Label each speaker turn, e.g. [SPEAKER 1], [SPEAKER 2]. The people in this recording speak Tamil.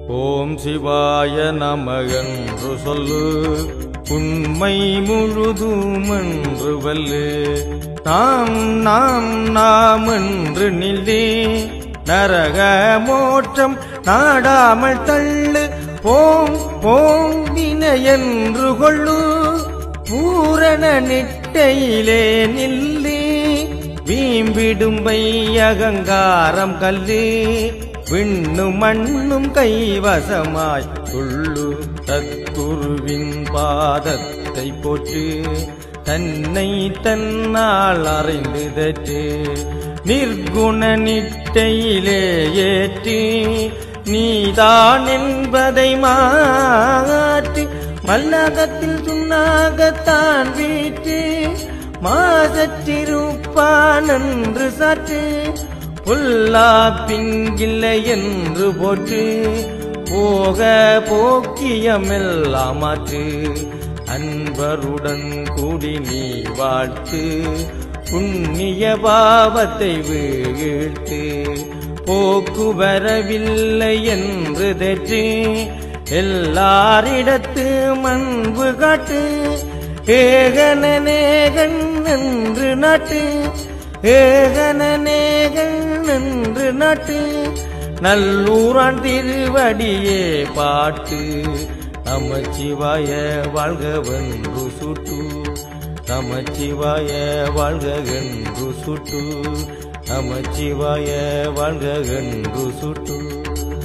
[SPEAKER 1] ஓம் சிவாய நமகன்று சொல்லு உண்மை முழுதும் என்று வல்லு நாம் நாம் நாம் என்று நில்லி நரக மோட்சம் நாடாமல் தள்ளு போம் போம் வினையென்று கொள்ளு பூரண நிட்டையிலே நில்லி வீம்பிடும்பை அகங்காரம் கல்லு விண்ணும் மண்ணும் கைவசமாய் துள்ளு தற்குருவின் பாதத்தை போற்று தன்னை தன்னால் அறிந்து தற்று நிர்குண நிட்டையிலே ஏற்றி நீதான் என்பதை மாற்றி மல்லகத்தில் சுண்ணாகத்தான் வீட்டு மாசற்றிருப்பான் என்று சாற்று புல்லா பிங்கில்லை என்று போற்று போக போக்கியமெல்லாம் மாற்று அன்பருடன் கூடி நீ வாழ்த்து புண்ணிய பாவத்தை வீழ்த்து போக்கு வரவில்லை என்று தெற்று எல்லாரிடத்து மண்பு காட்டு ஏகனநேகன் என்று நாட்டு ஏகனநேகன் என்று நாட்டு நல்லூரான் திருவடியே பாட்டு நமச்சிவாய வாழ்கவென்று சுட்டு நமச்சிவாய வாழ்கென்று சுட்டு நமச்சிவாய வாழ்கென்று சுட்டு